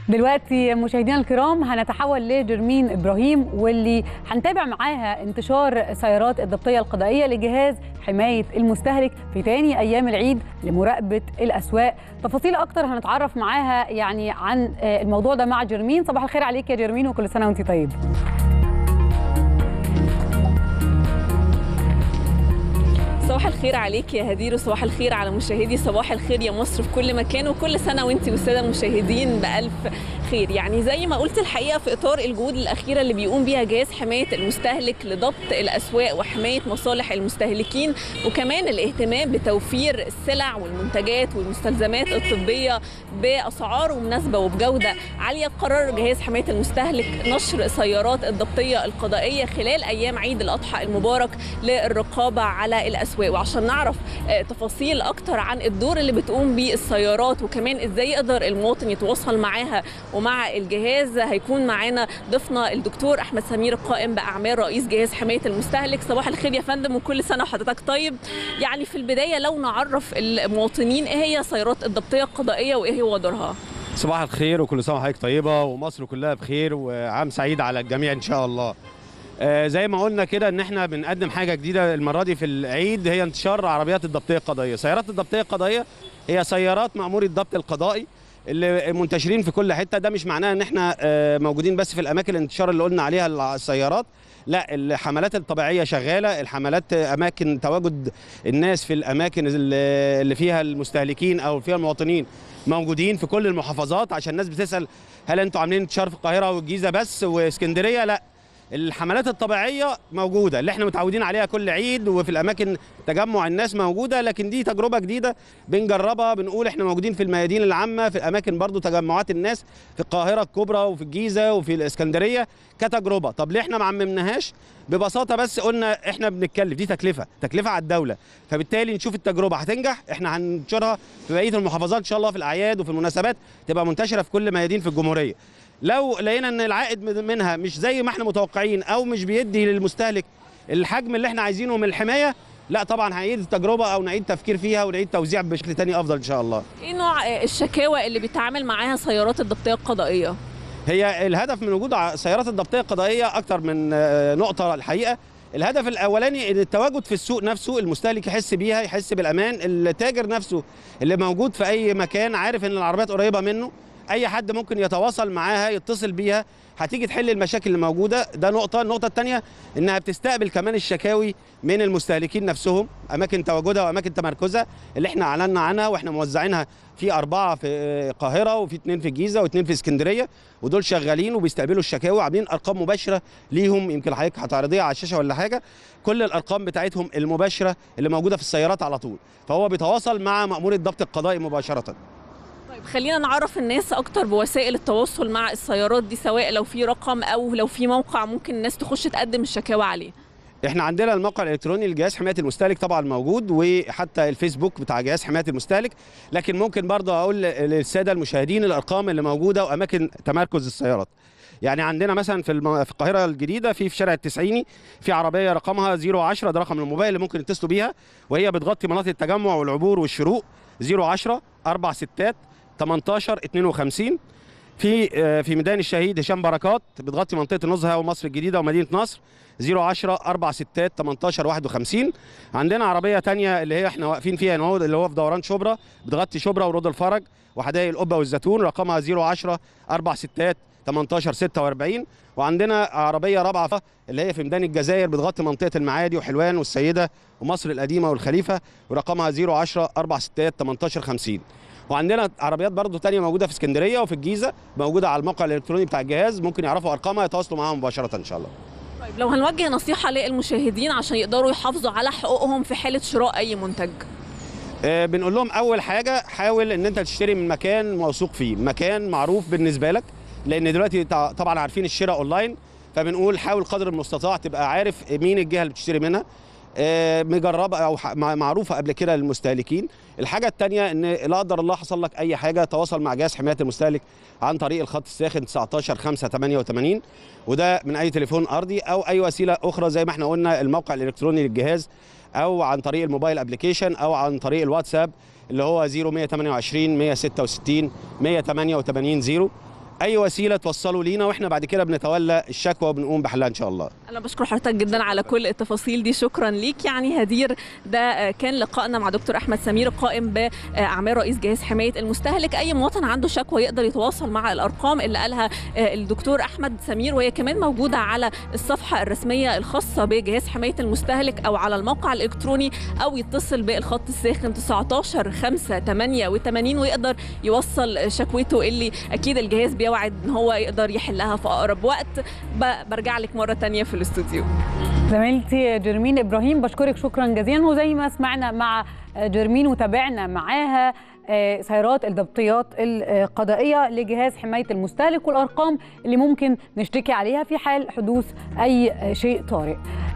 دلوقتي مشاهدينا الكرام هنتحول لجرمين ابراهيم واللي هنتابع معاها انتشار سيارات الضبطيه القضائيه لجهاز حمايه المستهلك في تاني ايام العيد لمراقبه الاسواق تفاصيل اكتر هنتعرف معاها يعني عن الموضوع ده مع جرمين صباح الخير عليك يا جرمين وكل سنه وانت طيب صباح الخير عليك يا هدير وصباح الخير على مشاهدي صباح الخير يا مصر في كل مكان وكل سنه وانت والساده المشاهدين بالف خير يعني زي ما قلت الحقيقه في اطار الجهود الاخيره اللي بيقوم بيها جهاز حمايه المستهلك لضبط الاسواق وحمايه مصالح المستهلكين وكمان الاهتمام بتوفير السلع والمنتجات والمستلزمات الطبيه باسعار مناسبه وبجوده عاليه قرر جهاز حمايه المستهلك نشر سيارات الضبطيه القضائيه خلال ايام عيد الاضحى المبارك للرقابه على الاسواق وعشان نعرف تفاصيل اكتر عن الدور اللي بتقوم بيه السيارات وكمان ازاي يقدر المواطن يتواصل معاها ومع الجهاز هيكون معانا ضيفنا الدكتور احمد سمير القائم باعمال رئيس جهاز حمايه المستهلك صباح الخير يا فندم وكل سنه وحضرتك طيب يعني في البدايه لو نعرف المواطنين ايه هي سيارات الضبطيه القضائيه وايه هو دورها صباح الخير وكل سنه وحضرتك طيبه ومصر كلها بخير وعام سعيد على الجميع ان شاء الله آه زي ما قلنا كده ان احنا بنقدم حاجه جديده المره دي في العيد هي انتشار عربيات الضبطيه القضائيه سيارات الضبطيه القضائيه هي سيارات مأمور الضبط القضائي اللي منتشرين في كل حته ده مش معناه ان احنا آه موجودين بس في الاماكن الانتشار اللي قلنا عليها السيارات لا الحملات الطبيعيه شغاله الحملات اماكن تواجد الناس في الاماكن اللي فيها المستهلكين او فيها المواطنين موجودين في كل المحافظات عشان الناس بتسال هل انتوا عاملين انتشار في القاهره والجيزه بس واسكندريه لا الحملات الطبيعيه موجوده اللي احنا متعودين عليها كل عيد وفي الاماكن تجمع الناس موجوده لكن دي تجربه جديده بنجربها بنقول احنا موجودين في الميادين العامه في الاماكن برضو تجمعات الناس في القاهره الكبرى وفي الجيزه وفي الاسكندريه كتجربه طب ليه احنا ما عممناهاش ببساطه بس قلنا احنا بنتكلف دي تكلفه تكلفه على الدوله فبالتالي نشوف التجربه هتنجح احنا هننشرها في بقيه المحافظات ان شاء الله في الاعياد وفي المناسبات تبقى منتشره في كل ميادين في الجمهوريه لو لقينا ان العائد منها مش زي ما احنا متوقعين او مش بيدي للمستهلك الحجم اللي احنا عايزينه من الحمايه لا طبعا هنعيد التجربه او نعيد تفكير فيها ونعيد توزيع بشكل تاني افضل ان شاء الله ايه نوع الشكاوى اللي بيتعامل معاها سيارات الضبطيه القضائيه هي الهدف من وجود سيارات الضبطيه القضائيه اكتر من نقطه الحقيقه الهدف الاولاني ان التواجد في السوق نفسه المستهلك يحس بيها يحس بالامان التاجر نفسه اللي موجود في اي مكان عارف ان العربيات قريبه منه اي حد ممكن يتواصل معاها يتصل بيها هتيجي تحل المشاكل اللي موجوده ده نقطه النقطه الثانيه انها بتستقبل كمان الشكاوي من المستهلكين نفسهم اماكن تواجدها واماكن تمركزها اللي احنا اعلنا عنها واحنا موزعينها في اربعه في القاهره وفي اثنين في الجيزه واثنين في اسكندريه ودول شغالين وبيستقبلوا الشكاوي عاملين ارقام مباشره ليهم يمكن حضرتك هتعرضيها على الشاشه ولا حاجه كل الارقام بتاعتهم المباشره اللي موجوده في السيارات على طول فهو بيتواصل مع مامور الضبط القضائي مباشره طيب خلينا نعرف الناس اكتر بوسائل التواصل مع السيارات دي سواء لو في رقم او لو في موقع ممكن الناس تخش تقدم الشكاوى عليه احنا عندنا الموقع الالكتروني لجهاز حمايه المستهلك طبعا موجود وحتى الفيسبوك بتاع جهاز حمايه المستهلك لكن ممكن برضه اقول للساده المشاهدين الارقام اللي موجوده واماكن تمركز السيارات يعني عندنا مثلا في الم... في القاهره الجديده في في شارع التسعيني في عربيه رقمها 010 ده رقم الموبايل اللي ممكن يتصلوا بيها وهي بتغطي مناطق التجمع والعبور والشروق 010 4 ستات 18 52 في في ميدان الشهيد هشام بركات بتغطي منطقه النزهه ومصر الجديده ومدينه نصر 010 4 ستات 18 51 عندنا عربيه ثانيه اللي هي احنا واقفين فيها هنا اللي هو في دوران شبرا بتغطي شبرا ورود الفرج وحدائق القبه والزيتون رقمها 010 4 ستات 18 46 وعندنا عربيه رابعه اللي هي في ميدان الجزائر بتغطي منطقه المعادي وحلوان والسيده ومصر القديمه والخليفه ورقمها 010 4 ستات 18 50 وعندنا عربيات برضو تانية موجودة في اسكندرية وفي الجيزة موجودة على الموقع الإلكتروني بتاع الجهاز ممكن يعرفوا أرقامها يتواصلوا معاها مباشرة إن شاء الله طيب لو هنوجه نصيحة للمشاهدين عشان يقدروا يحافظوا على حقوقهم في حالة شراء أي منتج آه بنقول لهم أول حاجة حاول إن أنت تشتري من مكان موثوق فيه مكان معروف بالنسبة لك لأن دلوقتي طبعا عارفين الشراء أونلاين فبنقول حاول قدر المستطاع تبقى عارف مين الجهة اللي بتشتري منها مجربه او معروفه قبل كده للمستهلكين الحاجه الثانيه ان لا قدر الله حصل لك اي حاجه تواصل مع جهاز حمايه المستهلك عن طريق الخط الساخن 19 5 88 وده من اي تليفون ارضي او اي وسيله اخرى زي ما احنا قلنا الموقع الالكتروني للجهاز او عن طريق الموبايل ابلكيشن او عن طريق الواتساب اللي هو 0128 166 188 0 اي وسيله توصلوا لينا واحنا بعد كده بنتولى الشكوى وبنقوم بحلها ان شاء الله انا بشكر حضرتك جدا على كل التفاصيل دي شكرا ليك يعني هدير ده كان لقائنا مع دكتور احمد سمير قائم باعمال رئيس جهاز حمايه المستهلك اي مواطن عنده شكوى يقدر يتواصل مع الارقام اللي قالها الدكتور احمد سمير وهي كمان موجوده على الصفحه الرسميه الخاصه بجهاز حمايه المستهلك او على الموقع الالكتروني او يتصل بالخط الساخن 19 5 88 ويقدر يوصل شكوته اللي اكيد الجهاز بيوعد ان هو يقدر يحلها في اقرب وقت برجع لك مره تانية في الاستوديو زميلتي جرمين ابراهيم بشكرك شكرا جزيلا وزي ما سمعنا مع جرمين وتابعنا معاها سيارات الضبطيات القضائيه لجهاز حمايه المستهلك والارقام اللي ممكن نشتكي عليها في حال حدوث اي شيء طارئ